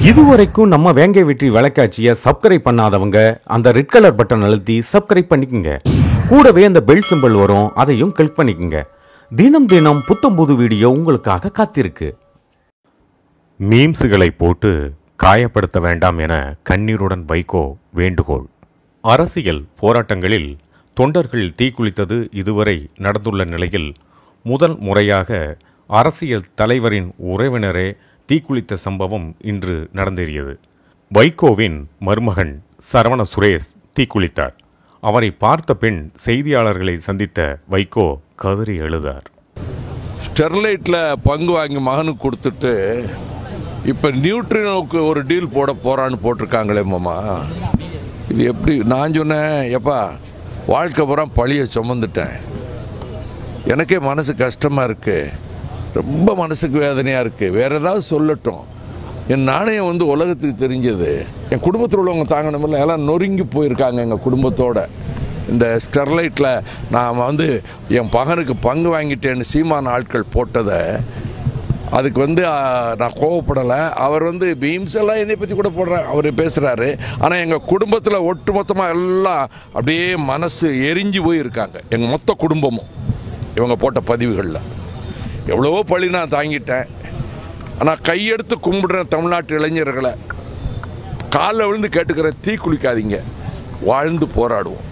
இதுவரைக்கும் நம்ம வேங்கை வெற்றி விளக்காட்சிய சப்ஸ்கிரைப் பண்ணாதவங்க அந்த ரெட் கலர் பட்டன் அழுத்தி சப்ஸ்கிரைப் பண்ணிக்கங்க கூடவே அந்த பெல் சிம்பல் வரும் அதையும் கிளிக் பண்ணிக்கங்க தினம் தினம் புத்தம் புது வீடியோ உங்களுக்காக காத்திருக்கு மீம்ஸுகளை போட்டு காயப்படுத்த வேண்டாம் என கண்ணீருடன் வைகோ வேண்டுகோள் அரசியல் போராட்டங்களில் தொண்டர்கள் தீக்குளித்தது இதுவரை நடந்துள்ள நிலையில் முதல் முறையாக அரசியல் தலைவரின் உறவினரே தீக்குளித்த சம்பவம் இன்று நடந்தேறியது வைகோவின் மருமகன் சரவண சுரேஷ் தீக்குளித்தார் அவரை பார்த்த பின் செய்தியாளர்களை சந்தித்த வைகோ கதறி எழுதார் ஸ்டெர்லைட்டில் பங்கு வாங்கி மகனுக்கு கொடுத்துட்டு இப்போ நியூட்ரினோவுக்கு ஒரு டீல் போட போகிறான்னு போட்டிருக்காங்களே மாமா இது எப்படி நான் சொன்னேன் எப்பா வாழ்க்கை பூரா பழியை சுமந்துட்டேன் எனக்கே மனசு கஷ்டமாக இருக்குது ரொம்ப மனசுக்கு வேதனையாக இருக்குது வேறு ஏதாவது சொல்லட்டும் என் நாணயம் வந்து உலகத்துக்கு தெரிஞ்சது என் குடும்பத்தில் உள்ளவங்க தாங்கணுமில்ல எல்லாம் நொறுங்கி போயிருக்காங்க எங்கள் குடும்பத்தோட இந்த ஸ்டெர்லைட்டில் நான் வந்து என் பகனுக்கு பங்கு வாங்கிட்டேன்னு சீமான ஆட்கள் போட்டதை அதுக்கு வந்து ஆ, நான் கோவப்படலை அவர் வந்து பீம்ஸ் எல்லாம் என்னை பற்றி கூட போடுறார் அவர் பேசுகிறாரு ஆனால் எங்கள் குடும்பத்தில் ஒட்டுமொத்தமாக எல்லாம் அப்படியே மனசு எரிஞ்சு போய் இருக்காங்க எங்கள் மொத்த குடும்பமும் இவங்க போட்ட பதிவுகளில் எவ்வளவோ பழி நான் தாங்கிட்டேன் ஆனால் கையெடுத்து கும்பிடுறேன் தமிழ்நாட்டு இளைஞர்களை காலில் விழுந்து கேட்டுக்கிறேன் தீ குளிக்காதீங்க வாழ்ந்து போராடுவோம்